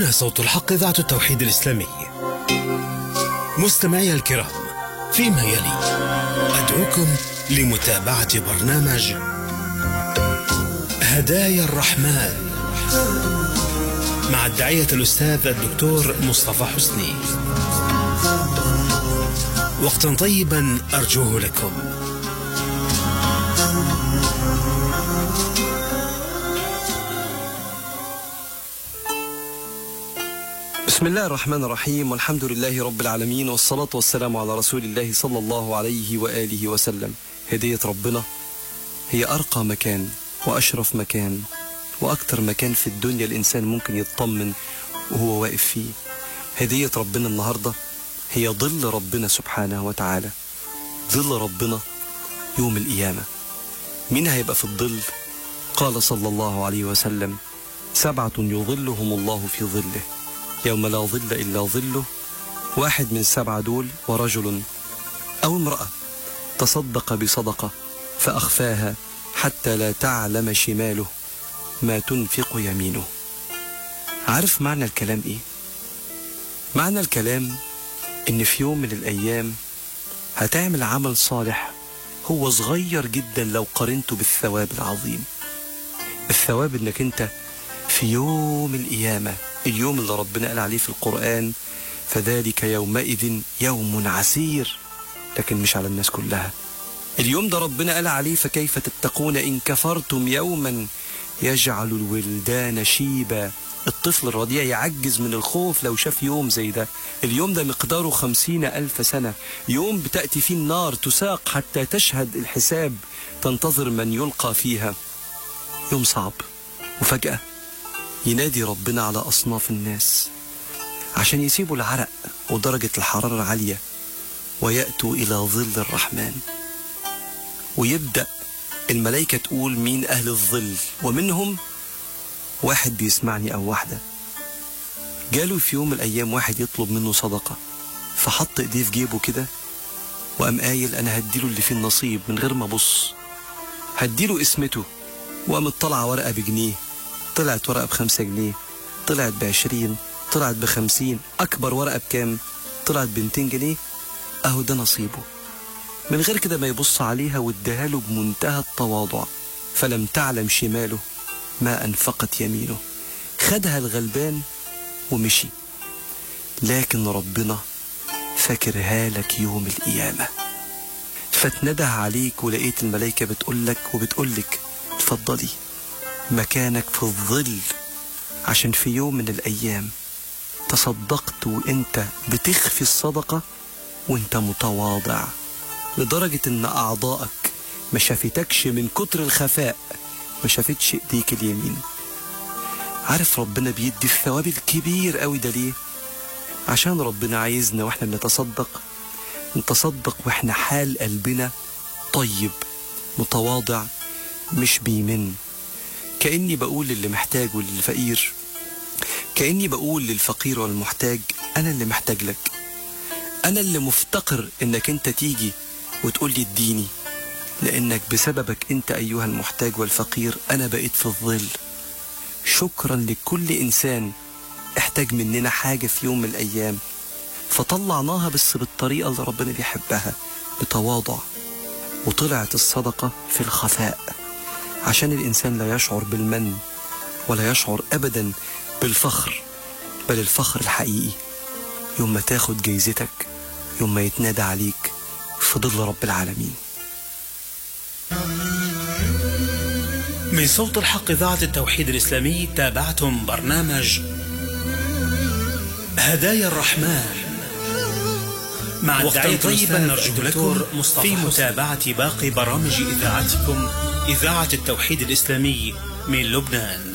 هنا صوت الحق إذاعة التوحيد الإسلامي مستمعي الكرام فيما يلي أدعوكم لمتابعة برنامج هدايا الرحمن مع الداعية الأستاذ الدكتور مصطفى حسني وقتا طيبا أرجوه لكم بسم الله الرحمن الرحيم والحمد لله رب العالمين والصلاة والسلام على رسول الله صلى الله عليه وآله وسلم هدية ربنا هي أرقى مكان وأشرف مكان وأكتر مكان في الدنيا الإنسان ممكن يطمن وهو واقف فيه هدية ربنا النهاردة هي ظل ربنا سبحانه وتعالى ظل ربنا يوم القيامة مين هيبقى في الظل قال صلى الله عليه وسلم سبعة يظلهم الله في ظله يوم لا ظل إلا ظله واحد من السبعة دول ورجل أو امرأة تصدق بصدقة فأخفاها حتى لا تعلم شماله ما تنفق يمينه عارف معنى الكلام إيه؟ معنى الكلام إن في يوم من الأيام هتعمل عمل صالح هو صغير جدا لو قارنته بالثواب العظيم الثواب إنك أنت في يوم القيامة اليوم اللي ربنا قال عليه في القرآن فذلك يومئذ يوم عسير لكن مش على الناس كلها اليوم ده ربنا قال عليه فكيف تتقون إن كفرتم يوما يجعل الولدان شيبا الطفل الرضيع يعجز من الخوف لو شاف يوم زي ده اليوم ده مقداره خمسين ألف سنة يوم بتأتي فيه النار تساق حتى تشهد الحساب تنتظر من يلقى فيها يوم صعب وفجأة ينادي ربنا على أصناف الناس عشان يسيبوا العرق ودرجة الحرارة العالية ويأتوا إلى ظل الرحمن ويبدأ الملائكة تقول مين أهل الظل ومنهم واحد بيسمعني أو واحدة جاله في يوم من الأيام واحد يطلب منه صدقة فحط إيديه في جيبه كده وقام قايل أنا هديله اللي فيه النصيب من غير ما أبص هديله اسمته وقام طلع ورقة بجنيه طلعت ورقة بخمسة جنيه طلعت بعشرين طلعت بخمسين أكبر ورقة بكام طلعت بمتين جنيه أهو ده نصيبه من غير كده ما يبص عليها واداها له بمنتهى التواضع فلم تعلم شماله ما أنفقت يمينه خدها الغلبان ومشي لكن ربنا فاكرها لك يوم القيامة فتنده عليك ولقيت الملائكة بتقولك وبتقولك اتفضلي مكانك في الظل عشان في يوم من الأيام تصدقت وانت بتخفي الصدقة وانت متواضع لدرجة ان أعضائك ما شافتكش من كتر الخفاء ما شافتش ايديك اليمين عارف ربنا بيدي الثواب الكبير قوي ده ليه عشان ربنا عايزنا واحنا بنتصدق نتصدق واحنا حال قلبنا طيب متواضع مش بيمن كأني بقول للي محتاج وللي فقير كأني بقول للفقير والمحتاج أنا اللي محتاج لك أنا اللي مفتقر إنك أنت تيجي وتقول لي اديني لأنك بسببك أنت أيها المحتاج والفقير أنا بقيت في الظل شكرا لكل إنسان احتاج مننا حاجة في يوم من الأيام فطلعناها بس بالطريقة اللي ربنا بيحبها بتواضع وطلعت الصدقة في الخفاء عشان الإنسان لا يشعر بالمن ولا يشعر أبدا بالفخر بل الفخر الحقيقي يوم ما تاخد جايزتك يوم ما يتنادى عليك في ظل رب العالمين من صوت الحق إذاعة التوحيد الإسلامي تابعتم برنامج هدايا الرحمن مع وقتا طيبا نرجو لكم في متابعة باقي برامج إذاعتكم إذاعة التوحيد الإسلامي من لبنان